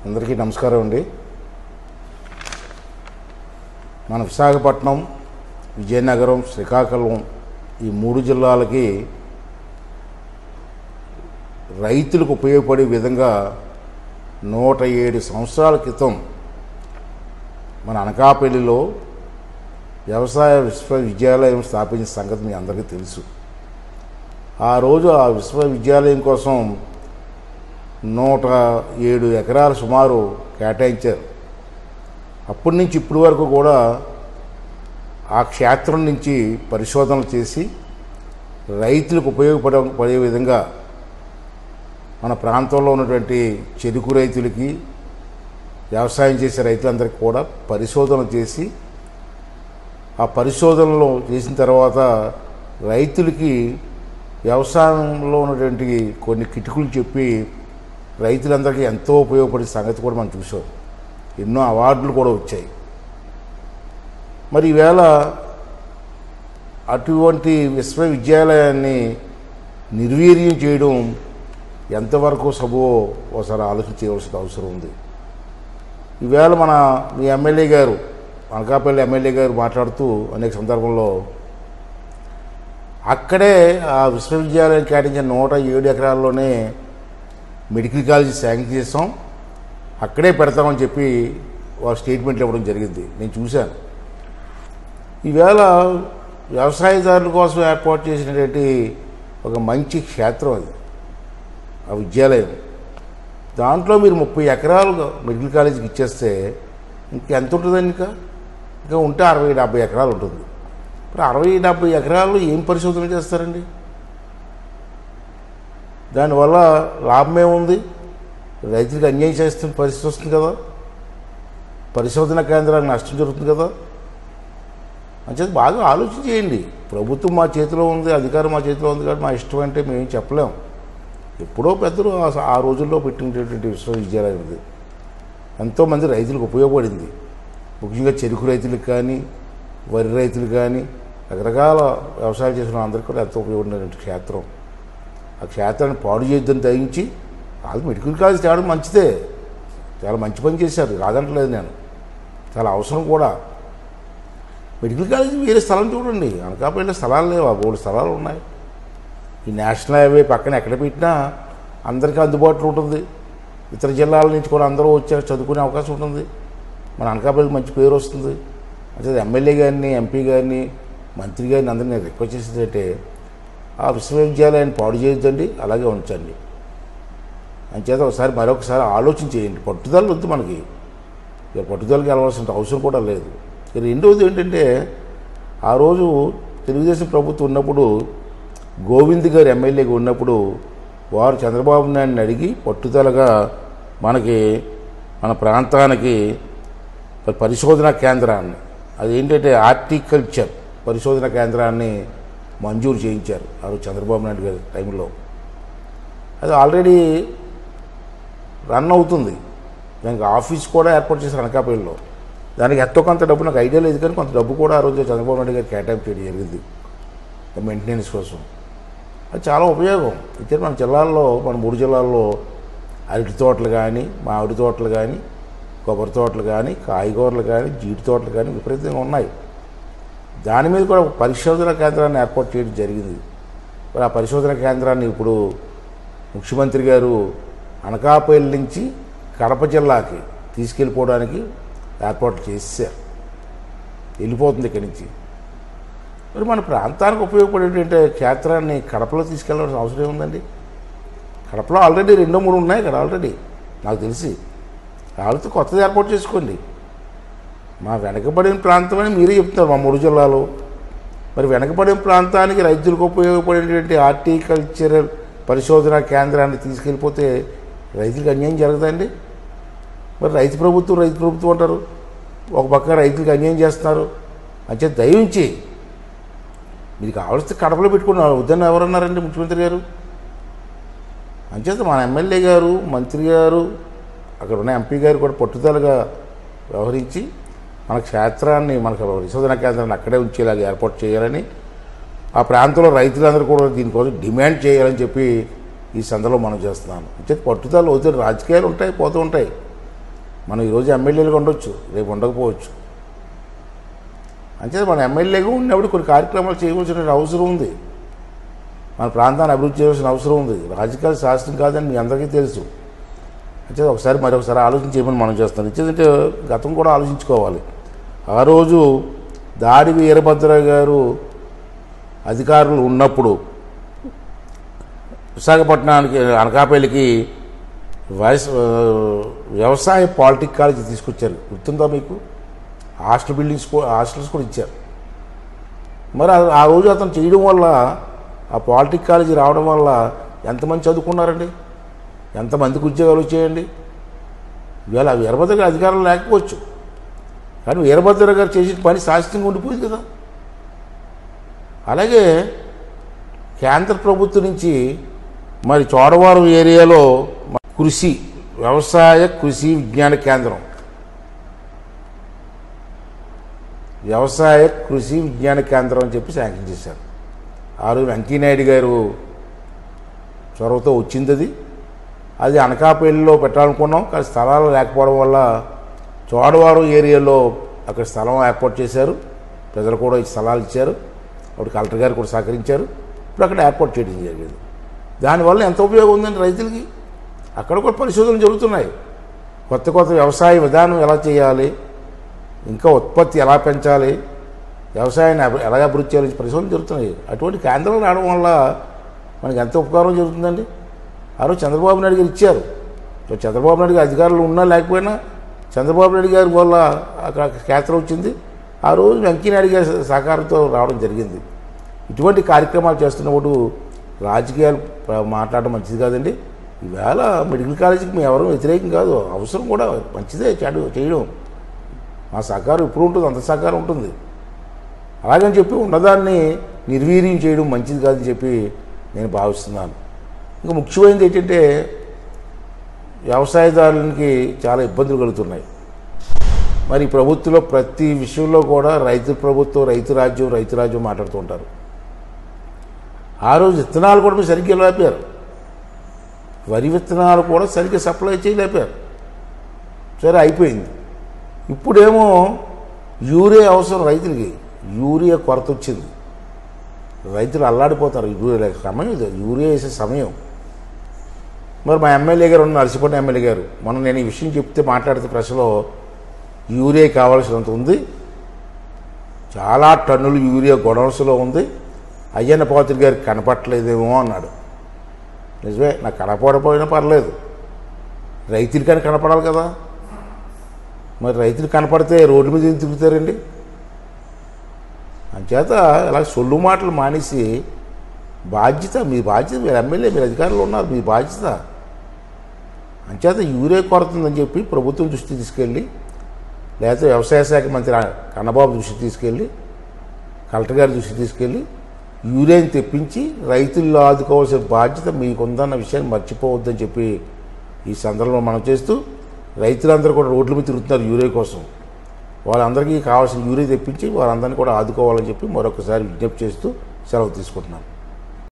అందరికీ నమస్కారం అండి మన విశాఖపట్నం విజయనగరం శ్రీకాకుళం ఈ మూడు జిల్లాలకి రైతులకు ఉపయోగపడే విధంగా నూట ఏడు సంవత్సరాల క్రితం మన అనకాపల్లిలో వ్యవసాయ విశ్వవిద్యాలయం స్థాపించిన సంగతి మీ అందరికీ తెలుసు ఆ రోజు ఆ విశ్వవిద్యాలయం కోసం నూట ఏడు ఎకరాలు సుమారు కేటాయించారు అప్పటి నుంచి ఇప్పటి వరకు కూడా ఆ క్షేత్రం నుంచి పరిశోధనలు చేసి రైతులకు ఉపయోగపడే పడే విధంగా మన ప్రాంతంలో ఉన్నటువంటి చెరుకు రైతులకి వ్యవసాయం చేసే రైతులందరికీ కూడా పరిశోధన చేసి ఆ పరిశోధనలు చేసిన తర్వాత రైతులకి వ్యవసాయంలో ఉన్నటువంటి కొన్ని కిటుకులు చెప్పి రైతులందరికీ ఎంతో ఉపయోగపడే సంగతి కూడా మనం చూసాం ఎన్నో అవార్డులు కూడా వచ్చాయి మరి ఈవేళ అటువంటి విశ్వవిద్యాలయాన్ని నిర్వీర్యం చేయడం ఎంతవరకు సబో ఒకసారి ఆలోచన చేయవలసిన అవసరం ఉంది ఈవేళ మన మీ ఎమ్మెల్యే గారు అనకాపల్లి ఎమ్మెల్యే గారు మాట్లాడుతూ అనేక సందర్భంలో అక్కడే ఆ విశ్వవిద్యాలయం కేటాయించిన నూట ఏడు ఎకరాల్లోనే మెడికల్ కాలేజీ శాంక్షన్ చేసాం అక్కడే పెడతామని చెప్పి వారు స్టేట్మెంట్లు ఇవ్వడం జరిగింది నేను చూశాను ఈవేళ వ్యవసాయదారుల కోసం ఏర్పాటు చేసినటువంటి ఒక మంచి క్షేత్రం అది ఆ విద్యాలయం దాంట్లో మీరు ముప్పై ఎకరాలు మెడికల్ కాలేజీకి ఇచ్చేస్తే ఇంకెంత ఉంటుందండి ఇంకా ఇంకా ఉంటే అరవై డెబ్బై ఎకరాలు ఉంటుంది ఇప్పుడు అరవై డెబ్బై ఎకరాలు ఏం పరిశోధన చేస్తారండి దానివల్ల లాభం ఏముంది రైతులకు అన్యాయం చేస్తున్న పరిస్థితి వస్తుంది కదా పరిశోధన కేంద్రానికి నష్టం జరుగుతుంది కదా అంచేది బాగా ఆలోచన చేయండి ప్రభుత్వం మా చేతిలో ఉంది అధికారం మా చేతిలో ఉంది కాబట్టి మా ఇష్టం అంటే మేము చెప్పలేం ఎప్పుడో పెద్దలు ఆ- ఆ రోజుల్లో పెట్టినటువంటి విశ్వవిద్యాలయం ఇది ఎంతోమంది రైతులకు ఉపయోగపడింది ముఖ్యంగా చెరుకు రైతులకు కానీ వరి రైతులు కానీ రకరకాల వ్యవసాయం చేసిన అందరికీ కూడా ఎంతో ఉపయోగపడినటువంటి క్షేత్రం ఆ క్షేత్రాన్ని పాడు చేయొద్దని తగ్గించి వాళ్ళు మెడికల్ కాలేజ్ తేవడం మంచిదే చాలా మంచి పని చేశారు కాదంటలేదు నేను చాలా అవసరం కూడా మెడికల్ కాలేజ్ వేరే స్థలం చూడండి అనకాపల్లి స్థలాలు లేవు ఆ మూడు స్థలాలు ఉన్నాయి ఈ నేషనల్ హైవే పక్కన ఎక్కడ పెట్టినా అందరికీ అందుబాటులో ఉంటుంది ఇతర జిల్లాల నుంచి కూడా అందరూ వచ్చారు చదువుకునే అవకాశం ఉంటుంది మన అనకాపల్లికి మంచి పేరు వస్తుంది అంటే ఎమ్మెల్యే గారిని ఎంపీ గారిని మంత్రి గారిని అందరినీ రిక్వెస్ట్ చేసేదంటే ఆ విశ్వవిద్యాలయాన్ని పాడు చేయొద్దండి అలాగే ఉంచండి అంచేత ఒకసారి మరొకసారి ఆలోచన చేయండి పట్టుదల వద్దు మనకి ఇక పట్టుదలకి వెళ్ళవలసిన అవసరం కూడా లేదు ఇక రెండవది ఏంటంటే ఆ రోజు తెలుగుదేశం ప్రభుత్వం ఉన్నప్పుడు గోవింద్ గారు ఎమ్మెల్యేగా ఉన్నప్పుడు వారు చంద్రబాబు నాయుడిని అడిగి పట్టుదలగా మనకి మన ప్రాంతానికి ఒక పరిశోధనా కేంద్రాన్ని అదేంటంటే హార్టికల్చర్ పరిశోధన కేంద్రాన్ని మంజూరు చేయించారు ఆ రోజు చంద్రబాబు నాయుడు గారి టైంలో అది ఆల్రెడీ రన్ అవుతుంది దానికి ఆఫీస్ కూడా ఏర్పాటు చేశారు అనకాపల్లిలో దానికి ఎంతో కొంత డబ్బు నాకు ఐడియా లేదు కానీ కొంత డబ్బు కూడా ఆ రోజు చంద్రబాబు నాయుడు గారు కేటాయింపు చేయడం జరిగింది మెయింటెనెన్స్ కోసం అది చాలా ఉపయోగం అయితే మన జిల్లాల్లో మన మూడు జిల్లాల్లో అరటి తోటలు కానీ మామిడి తోటలు కానీ కొబ్బరి తోటలు కానీ కాయగూరలు కానీ జీడి తోటలు కానీ విపరీతంగా ఉన్నాయి దాని మీద కూడా ఒక పరిశోధన కేంద్రాన్ని ఏర్పాటు చేయడం జరిగింది మరి ఆ పరిశోధన కేంద్రాన్ని ఇప్పుడు ముఖ్యమంత్రి గారు అనకాపల్లి నుంచి కడప జిల్లాకి తీసుకెళ్ళిపోవడానికి ఏర్పాట్లు చేశారు వెళ్ళిపోతుంది ఇక్కడి నుంచి మరి మన ప్రాంతానికి ఉపయోగపడేటువంటి క్షేత్రాన్ని కడపలో తీసుకెళ్ళాల్సిన అవసరం ఏముందండి కడపలో ఆల్రెడీ రెండో మూడు ఉన్నాయి కదా ఆల్రెడీ నాకు తెలిసి వాళ్ళతో కొత్తది ఏర్పాటు చేసుకోండి మా వెనకబడిన ప్రాంతం అని మీరే చెప్తున్నారు మా మూడు జిల్లాలో మరి వెనకబడిన ప్రాంతానికి రైతులకు ఉపయోగపడేటువంటి హార్టికల్చరల్ పరిశోధన కేంద్రాన్ని తీసుకెళ్ళిపోతే రైతులకు అన్యాయం జరగదండి మరి రైతు ప్రభుత్వం రైతు ప్రభుత్వం అంటారు ఒక పక్క రైతులకు అన్యాయం చేస్తున్నారు అంటే దయించి మీకు కావలిస్తే కడపలో పెట్టుకున్నారు వద్దని ఎవరన్నారండి ముఖ్యమంత్రి గారు అంచేత మన ఎమ్మెల్యే గారు మంత్రి గారు అక్కడ ఉన్న ఎంపీ గారు కూడా పట్టుదలగా వ్యవహరించి మన క్షేత్రాన్ని మనకు పరిశోధన కేంద్రాన్ని అక్కడే ఉంచేలాగా ఏర్పాటు చేయాలని ఆ ప్రాంతంలో రైతులందరూ కూడా దీనికోసం డిమాండ్ చేయాలని చెప్పి ఈ సందర్భంలో మనం చేస్తున్నాను అంటే పట్టుదల వద్దు రాజకీయాలు ఉంటాయి పోతూ ఉంటాయి మనం ఈరోజు ఎమ్మెల్యేలుగా ఉండొచ్చు రేపు ఉండకపోవచ్చు అంతే మన ఎమ్మెల్యేగా ఉన్నప్పుడు కొన్ని కార్యక్రమాలు చేయవలసిన అవసరం ఉంది మన ప్రాంతాన్ని అభివృద్ధి చేయవలసిన అవసరం ఉంది రాజకీయాలు శాస్త్రం కాదని మీ అందరికీ తెలుసు అంటే ఒకసారి మరొకసారి ఆలోచన చేయమని మనం చేస్తాం ఇచ్చేదంటే గతం కూడా ఆలోచించుకోవాలి ఆ రోజు దాడి వీరభద్ర గారు అధికారులు ఉన్నప్పుడు విశాఖపట్నానికి అనకాపల్లికి వయస్ వ్యవసాయ పాలిటిక్ కాలేజీ తీసుకొచ్చారు గుర్తుందా మీకు హాస్టల్ బిల్డింగ్స్ కూ- హాస్టల్స్ కూడా ఇచ్చారు మరి ఆ- ఆ రోజు అతను చేయడం వల్ల ఆ పాలిటిక్ కాలేజీ రావడం వల్ల ఎంతమంది చదువుకున్నారండి ఎంతమందికి ఉద్యోగాలు వచ్చాయండి ఇవాళ వీరభద్ర గారి అధికారం లేకపోవచ్చు కానీ వీరభద్ర గారు చేసిన పని శాశ్వతంగా ఉండిపోయింది కదా అలాగే కేంద్ర ప్రభుత్వం నుంచి మరి చోడవరం ఏరియాలో కృషి వ్యవసాయ కృషి విజ్ఞాన కేంద్రం వ్యవసాయ కృషి విజ్ఞాన కేంద్రం అని చెప్పి శాంక్షన్ చేశారు ఆ రోజు వెంకయ్యనాయుడు గారు చొరవతో వచ్చింది అది అది అనకాపల్లిలో పెట్టాలనుకున్నాం కానీ స్థలాలు లేకపోవడం వల్ల చోడవరం ఏరియాలో అక్కడ స్థలం ఏర్పాటు చేశారు ప్రజలు కూడా ఈ స్థలాలు ఇచ్చారు అప్పుడు కలెక్టర్ గారు కూడా సహకరించారు ఇప్పుడు అక్కడ ఏర్పాటు చేయడం జరిగింది దానివల్ల ఎంత ఉపయోగం ఉందండి రైతులకి అక్కడ కూడా పరిశోధనలు జరుగుతున్నాయి కొత్త కొత్త వ్యవసాయ విధానం ఎలా చేయాలి ఇంకా ఉత్పత్తి ఎలా పెంచాలి వ్యవసాయాన్ని అభి- ఎలా అభివృద్ధి చేయాలి పరిశోధనలు జరుగుతున్నాయి అటువంటి కేంద్రాలు రావడం వల్ల మనకి ఎంత ఉపకారం జరుగుతుందండి ఆ రోజు చంద్రబాబు నాయుడు గారు ఇచ్చారు సో చంద్రబాబు నాయుడు గారు అధికారులు ఉన్నా లేకపోయినా చంద్రబాబు నాయుడు గారి వల్ల అక్కడ కేంద్రం వచ్చింది ఆ రోజు వెంకయ్యనాయుడు గారి సహకారంతో రావడం జరిగింది ఇటువంటి కార్యక్రమాలు చేస్తున్నప్పుడు రాజకీయాలు ప్ర- మాట్లాడడం మంచిది కాదండి ఈవేళ మెడికల్ కాలేజీకి మేము ఎవరు వ్యతిరేకం కాదు అవసరం కూడా మంచిదే చెడు చేయడం మా సహకారం ఇప్పుడు ఉంటుంది అంత సహకారం ఉంటుంది అలాగని చెప్పి ఉన్నదాన్ని నిర్వీర్యం చేయడం మంచిది కాదని చెప్పి నేను భావిస్తున్నాను ఇంకా ముఖ్యమైనది ఏంటంటే వ్యవసాయదారులకి చాలా ఇబ్బందులు కలుగుతున్నాయి మరి ప్రభుత్వంలో ప్రతి విషయంలో కూడా రైతు ప్రభుత్వం రైతు రాజ్యం రైతు రాజ్యం మాట్లాడుతూ ఉంటారు ఆ రోజు విత్తనాలు కూడా మీరు సరిగ్గా లేపారు వరి విత్తనాలు కూడా సరిగ్గా సప్లై చేయలేపారు సరే అయిపోయింది ఇప్పుడేమో యూరియా అవసరం రైతులకి యూరియా కొరత వచ్చింది రైతులు అల్లాడిపోతారు యూరియా లేక సమయం ఇది యూరియా వేసే సమయం మరి మా ఎమ్మెల్యే గారు ఉన్న నరసిపట్నం ఎమ్మెల్యే గారు మొన్న నేను ఈ విషయం చెప్తే మాట్లాడితే ప్రశ్నలో యూరియా కావాల్సినంత ఉంది చాలా టన్నులు యూరియా గొడవన్స్లో ఉంది అయ్యన్న పాత్రి గారికి కనపట్టలేదేమో అన్నాడు నిజమే నాకు కనపడపోయినా పర్లేదు రైతులకని కనపడాలి కదా మరి రైతులు కనపడితే రోడ్డు మీద ఎందుకు తిరుగుతారండి అంచేత ఇలా సొల్లు మాటలు మానేసి బాధ్యత మీ బాధ్యత మీరు ఎమ్మెల్యే మీరు అధికారులు ఉన్నారు మీ బాధ్యత అంచేత యూరియా కొరత ఉందని చెప్పి ప్రభుత్వం దృష్టి తీసుకెళ్ళి లేకపోతే వ్యవసాయ శాఖ మంత్రి కన్నబాబు దృష్టి తీసుకెళ్ళి కలెక్టర్ గారి దృష్టి తీసుకెళ్ళి యూరియాని తెప్పించి రైతుల్లో ఆదుకోవాల్సిన బాధ్యత మీకుందన్న విషయాన్ని మర్చిపోవద్దని చెప్పి ఈ సందర్భంలో మనం చేస్తూ రైతులందరూ కూడా రోడ్ల మీద తిరుగుతున్నారు యూరియా కోసం వాళ్ళందరికీ కావాల్సిన యూరియా తెప్పించి వారందరినీ కూడా ఆదుకోవాలని చెప్పి మరొకసారి విజ్ఞప్తి చేస్తూ సెలవు తీసుకుంటున్నాను